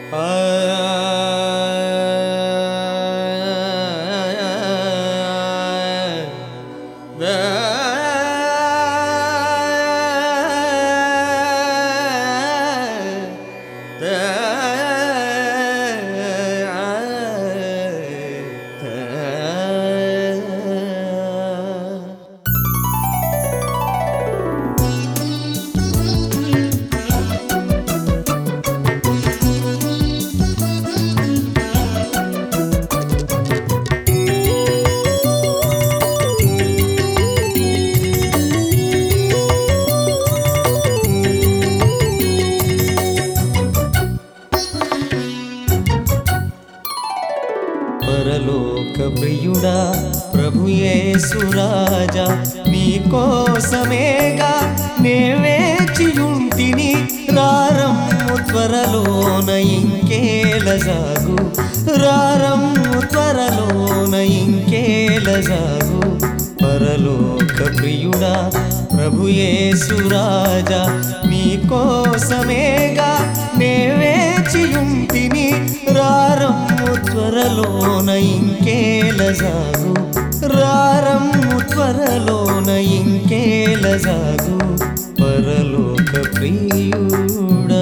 పరలోక ప్రియుడా ప్రభుయేసురాజా నీకోసమేగా నే వేచియుంటిని రారమ్ము త్వరలోన ఇంకేలజాగు రారమ్ము త్వరలోన ఇంకేలజాగు పరలోక ప్రియుడా ప్రభుయేసురాజా నీకోసమేగా నే వేచియుంటిని రారమ్ము త్వరలోన ఇంకేలజాగు రారమ్ము త్వరలోన ఇంకేలజాగు పరలోక ప్రియుడా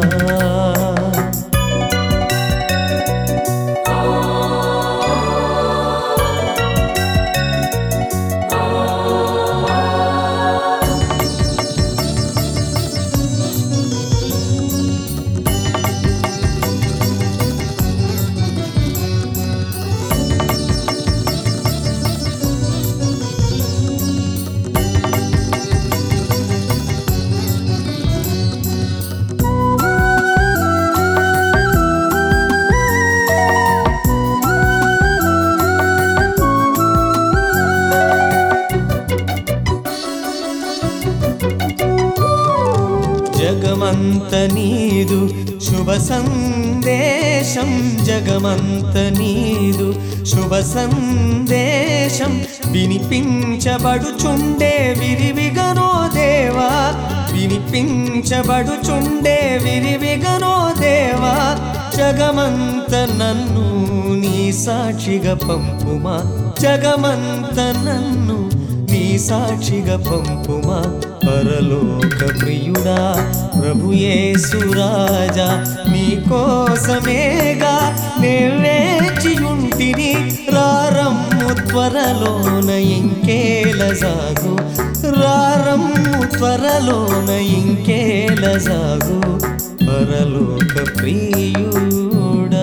జగమంత నీదు శుభ సందేశం జగమంత నీదు శుభ సందేశం వినిపించబడుచుండే విరివిగనో దేవా వినిపించబడుచుండే విరివిగనో దేవా జగమంత నన్ను నీ సాక్షిగా పంపుమా జగమంత నన్ను నీ సాక్షిగా పంపుమా పరలోక ప్రియుడా ప్రభుయేసురాజా నీకోసమేగా నే వేచియుంటిని రారమ్ము త్వరలోన ఇంకేలజాగు రారమ్ము త్వరలోన ఇంకేలజాగు పరలోక ప్రియుడా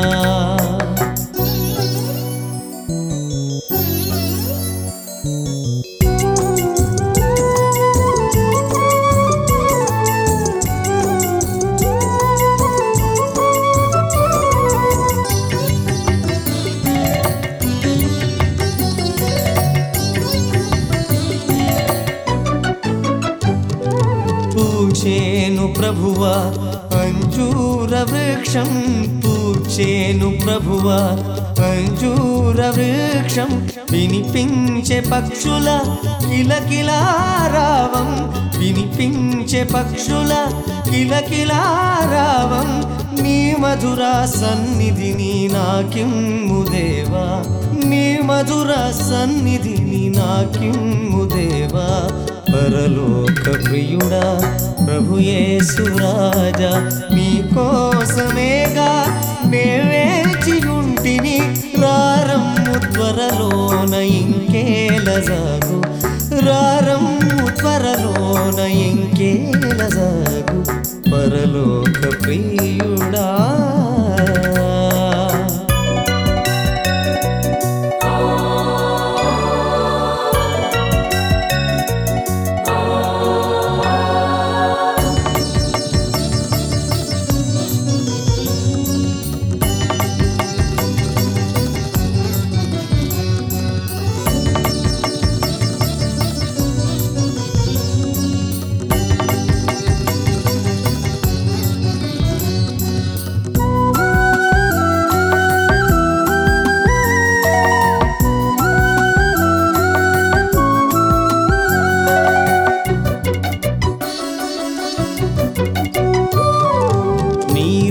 పూచేను ప్రభువా అంజూర వృక్షం పూచేను ప్రభువా అంజూర వృక్షం వినిపించే పక్షుల కిలకిలారావం వినిపించే పక్షుల కిలకిలారావం నీ మధుర సన్నిధిని నాకిమ్ము దేవా నీ మధుర సన్నిధిని నాకిమ్ము దేవా పరలోక ప్రియుడా ప్రభుయేసురాజా నీకోసమేగా నే వేచియుంటిని రారమ్ము త్వరలోన ఇంకేలజాగు రారమ్ము త్వరలోన ఇంకేలజాగు పరలోక ప్రియుడా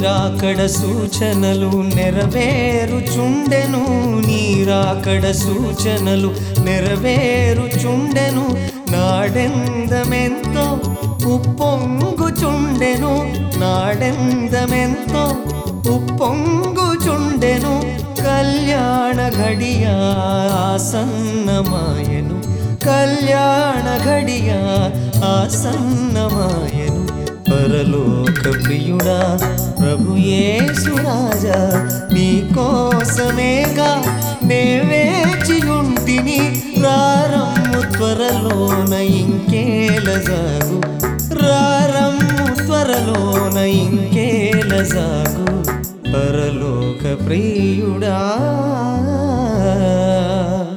నీరాకడ సూచనలు నెరవేరుచుండెను నీరాకడ సూచనలు నెరవేరుచుండెను నాడెందమెంతో ఉప్పొంగుచుండెను నాడెందమెంతో ఉప్పొంగుచుండెను కళ్యాణ ఘడియా ఆసన్నమాయను కళ్యాణ ఘడియా ఆసన్నమాయను పరలోక ప్రియుడా ప్రభు యేసురాజా నీ కోసమేగా నే వేచియుంటిని రారమ్ము త్వరలోన ఇంకేలజాగు రారమ్ము త్వరలోన ఇంకేలజాగు పరలోక ప్రియుడా